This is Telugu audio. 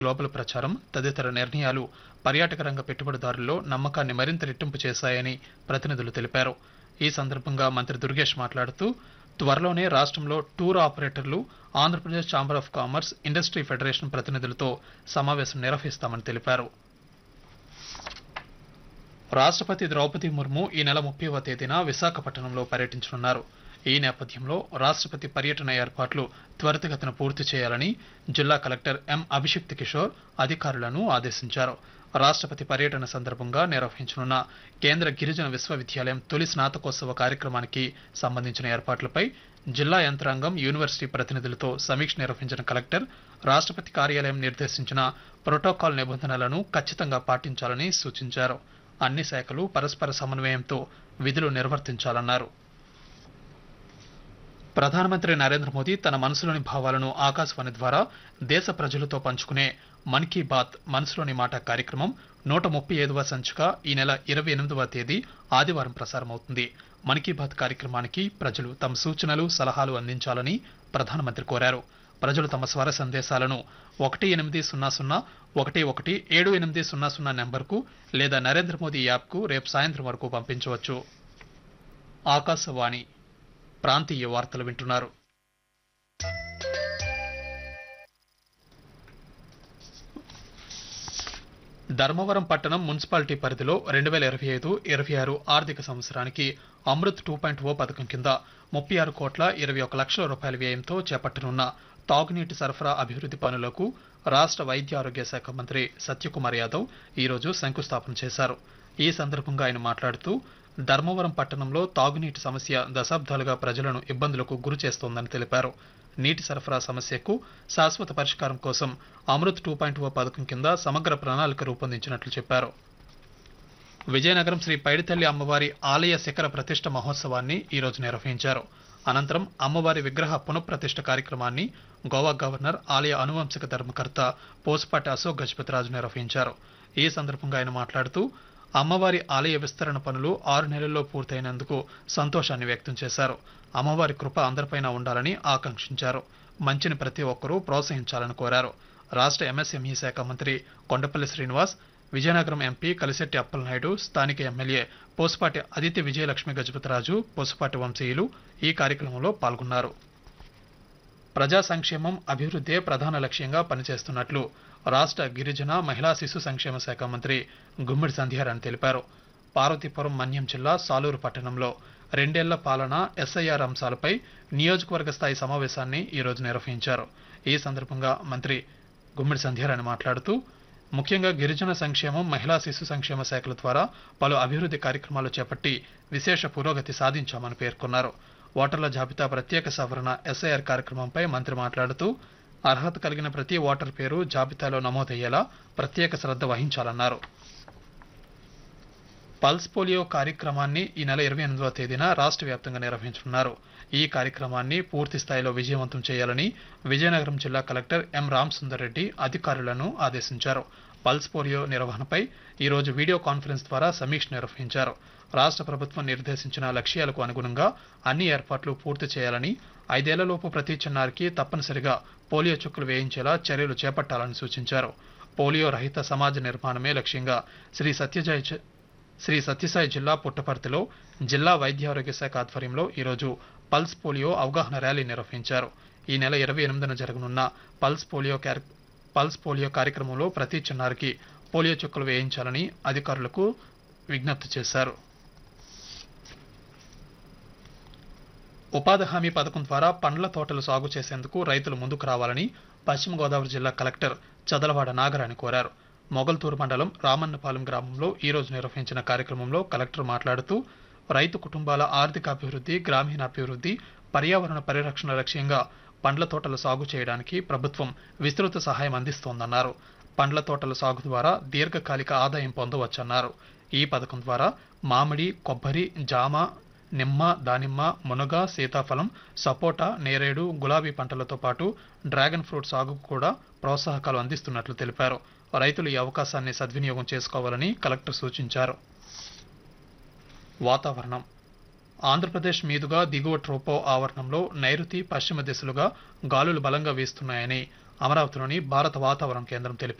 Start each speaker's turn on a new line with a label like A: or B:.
A: గ్లోబల్ ప్రచారం తదితర నిర్ణయాలు పర్యాటక రంగ పెట్టుబడిదారుల్లో నమ్మకాన్ని మరింత రెట్టింపు చేశాయని ప్రతినిధులు తెలిపారు ఈ సందర్భంగా మంత్రి దుర్గేష్ మాట్లాడుతూ త్వరలోనే రాష్ట్రంలో టూర్ ఆపరేటర్లు Andhra Pradesh chamber of commerce industry federation ప్రతినిధులతో సమావేశం నిర్వహిస్తామని తెలిపారు రాష్ట్రపతి ద్రౌపది ముర్ము ఈ నెల ముప్పైవ తేదీన విశాఖపట్నంలో పర్యటించనున్నారు ఈ నేపథ్యంలో రాష్ట్రపతి పర్యటన ఏర్పాట్లు త్వరితగతిన పూర్తి చేయాలని జిల్లా కలెక్టర్ ఎం అభిషిక్త్ కిషోర్ అధికారులను ఆదేశించారు రాష్ట్రపతి పర్యటన సందర్భంగా నిర్వహించనున్న కేంద్ర గిరిజన విశ్వవిద్యాలయం తొలి స్నాతకోత్సవ కార్యక్రమానికి సంబంధించిన ఏర్పాట్లపై జిల్లా యంత్రాంగం యూనివర్సిటీ ప్రతినిధులతో సమీక్ష నిర్వహించిన కలెక్టర్ రాష్ట్రపతి కార్యాలయం నిర్దేశించిన ప్రోటోకాల్ నిబంధనలను ఖచ్చితంగా పాటించాలని సూచించారు అన్ని శాఖలు పరస్పర సమన్వయంతో విధులు నిర్వర్తించాలన్నారు ప్రధానమంత్రి నరేంద్ర మోదీ తన మనసులోని భావాలను ఆకాశవాణి ద్వారా దేశ ప్రజలతో పంచుకునే మన్ కీ బాత్ మనసులోని మాట కార్యక్రమం నూట ముప్పై ఐదవ సంచిక ఈ నెల ఇరవై ఎనిమిదవ తేదీ ఆదివారం ప్రసారమవుతుంది మన్ కీ బాత్ కార్యక్రమానికి ప్రజలు తమ సూచనలు సలహాలు అందించాలని ప్రధానమంత్రి కోరారు ప్రజలు తమ స్వర సందేశాలను ఒకటి ఎనిమిది సున్నా సున్నా ఒకటి ఒకటి ఏడు ఎనిమిది సున్నా సున్నా నెంబర్కు లేదా నరేంద్ర మోదీ యాప్కు రేపు సాయంత్రం వరకు పంపించవచ్చు ఆకాశవాణి ప్రాంతీయ వార్తలు వింటున్నారు ధర్మవరం పట్టణం మున్సిపాలిటీ పరిధిలో రెండు వేల ఇరవై ఐదు ఇరవై ఆరు ఆర్థిక సంవత్సరానికి అమృత్ టూ పాయింట్ ఓ పథకం కింద ముప్పై ఆరు కోట్ల ఇరవై ఒక లక్షల రూపాయల వ్యయంతో చేపట్టనున్న తాగునీటి సరఫరా అభివృద్ధి పనులకు రాష్ట్ర వైద్య ఆరోగ్య శాఖ మంత్రి సత్యకుమార్ యాదవ్ ఈరోజు శంకుస్థాపన చేశారు ఈ సందర్భంగా ఆయన మాట్లాడుతూ ధర్మవరం పట్టణంలో తాగునీటి సమస్య దశాబ్దాలుగా ప్రజలను ఇబ్బందులకు గురి చేస్తోందని తెలిపారు నీటి సరఫరా సమస్యకు శాశ్వత పరిష్కారం కోసం అమృత్ టూ పాయింట్ ఓ పథకం కింద సమగ్ర ప్రణాళిక రూపొందించినట్లు చెప్పారు విజయనగరం శ్రీ పైడితల్లి అమ్మవారి ఆలయ శిఖర ప్రతిష్ట మహోత్సవాన్ని ఈరోజు నిర్వహించారు అనంతరం అమ్మవారి విగ్రహ పునఃప్రతిష్ఠ కార్యక్రమాన్ని గోవా గవర్నర్ ఆలయ అనువంశిక ధర్మకర్త పోసుపాటి అశోక్ గజపతిరాజు నిర్వహించారు ఈ సందర్భంగా ఆయన మాట్లాడుతూ అమ్మవారి ఆలయ విస్తరణ పనులు ఆరు నెలల్లో పూర్తయినందుకు సంతోషాన్ని వ్యక్తం చేశారు అమ్మవారి కృప అందరిపైన ఉండాలని ఆకాంక్షించారు మంచిని ప్రతి ఒక్కరూ ప్రోత్సహించాలని కోరారు రాష్ట్ర ఎంఎస్ఎంఈ శాఖ మంత్రి కొండపల్లి శ్రీనివాస్ విజయనగరం ఎంపీ కలిశెట్టి అప్పలనాయుడు స్థానిక ఎమ్మెల్యే పోసుపాటి అదితి విజయలక్ష్మి గజపతిరాజు పోసుపాటి వంశీయులు ఈ కార్యక్రమంలో పాల్గొన్నారు ప్రజా సంక్షేమం అభివృద్ధే ప్రధాన లక్ష్యంగా పనిచేస్తున్నట్లు రాష్ట్ర గిరిజన మహిళా శిశు సంక్షేమ శాఖ మంత్రి గుమ్మిడి సంధ్యారాణి తెలిపారు పార్వతీపురం మన్యం జిల్లా సాలూరు పట్టణంలో రెండేళ్ల పాలన ఎస్ఐఆర్ అంశాలపై నియోజకవర్గ స్థాయి సమావేశాన్ని ఈరోజు నిర్వహించారు ఈ సందర్భంగా మంత్రి గుమ్మిడి సంధ్యారాణి మాట్లాడుతూ ముఖ్యంగా గిరిజన సంక్షేమం మహిళా శిశు సంక్షేమ శాఖల ద్వారా పలు అభివృద్ధి కార్యక్రమాలు చేపట్టి విశేష పురోగతి సాధించామని పేర్కొన్నారు ఓటర్ల జాబితా ప్రత్యేక సవరణ ఎస్ఐఆర్ కార్యక్రమంపై మంత్రి మాట్లాడుతూ అర్హత కలిగిన ప్రతి ఓటర్ పేరు జాబితాలో నమోదయ్యేలా ప్రత్యేక శ్రద్ధ వహించాలన్నారు పల్స్ పోలియో కార్యక్రమాన్ని ఈ నెల ఇరవై ఎనిమిదవ తేదీన రాష్ట్ర వ్యాప్తంగా నిర్వహించనున్నారు ఈ కార్యక్రమాన్ని పూర్తి స్థాయిలో విజయవంతం చేయాలని విజయనగరం జిల్లా కలెక్టర్ ఎం రామసుందర్ రెడ్డి అధికారులను ఆదేశించారు పల్స్ పోలియో నిర్వహణపై ఈరోజు వీడియో కాన్ఫరెన్స్ ద్వారా సమీక్ష నిర్వహించారు రాష్ట్ర ప్రభుత్వం నిర్దేశించిన లక్ష్యాలకు అనుగుణంగా అన్ని ఏర్పాట్లు పూర్తి చేయాలని ఐదేళ్లలోపు ప్రతి చిన్నారికి తప్పనిసరిగా పోలియో చుక్కలు వేయించేలా చర్యలు చేపట్టాలని సూచించారు పోలియో రహిత సమాజ నిర్మాణమే లక్ష్యంగా శ్రీ సత్యజయ చ- శ్రీ సత్యసాయి జిల్లా పుట్టపర్తిలో జిల్లా వైద్య ఆరోగ్య శాఖ ఆధ్వర్యంలో ఈరోజు పల్స్ పోలియో అవగాహన ర్యాలీ నిర్వహించారు ఈ నెల ఇరవై ఎనిమిదిన జరగనున్న పల్స్ పోలియో క్యార్- పల్స్ పోలియో కార్యక్రమంలో ప్రతి చిన్నారికి పోలియో చుక్కలు వేయించాలని అధికారులకు విజ్ఞప్తి చేశారు ఉపాధి హామీ పథకం ద్వారా పండ్ల తోటలు సాగు చేసేందుకు రైతులు ముందుకు రావాలని పశ్చిమ గోదావరి జిల్లా కలెక్టర్ చదలవాడ నాగరాణి కోరారు మొగల్తూరు మండలం రామన్నపాలెం గ్రామంలో ఈ రోజు నిర్వహించిన కార్యక్రమంలో కలెక్టర్ మాట్లాడుతూ రైతు కుటుంబాల ఆర్థిక అభివృద్ధి గ్రామీణ అభివృద్ధి పర్యావరణ పరిరక్షణ లక్ష్యంగా పండ్ల తోటల సాగు చేయడానికి ప్రభుత్వం విస్తృత సహాయం అందిస్తోందన్నారు పండ్ల తోటల సాగు ద్వారా దీర్ఘకాలిక ఆదాయం పొందవచ్చన్నారు ఈ పథకం ద్వారా మామిడి కొబ్బరి జామ నిమ్మ దానిమ్మ మునగ సీతాఫలం సపోటా నేరేడు గులాబీ పంటలతో పాటు డ్రాగన్ ఫ్రూట్ సాగుకు కూడా ప్రోత్సాహకాలు అందిస్తున్నట్లు తెలిపారు రైతులు ఈ అవకాశాన్ని సద్వినియోగం చేసుకోవాలని కలెక్టర్ సూచించారు వాతావరణం ఆంధ్రప్రదేశ్ మీదుగా దిగువ ట్రోపో ఆవరణంలో నైరుతి పశ్చిమ దిశలుగా గాలులు బలంగా వీస్తున్నాయని అమరావతిలోని భారత వాతావరణ కేంద్రం తెలిపింది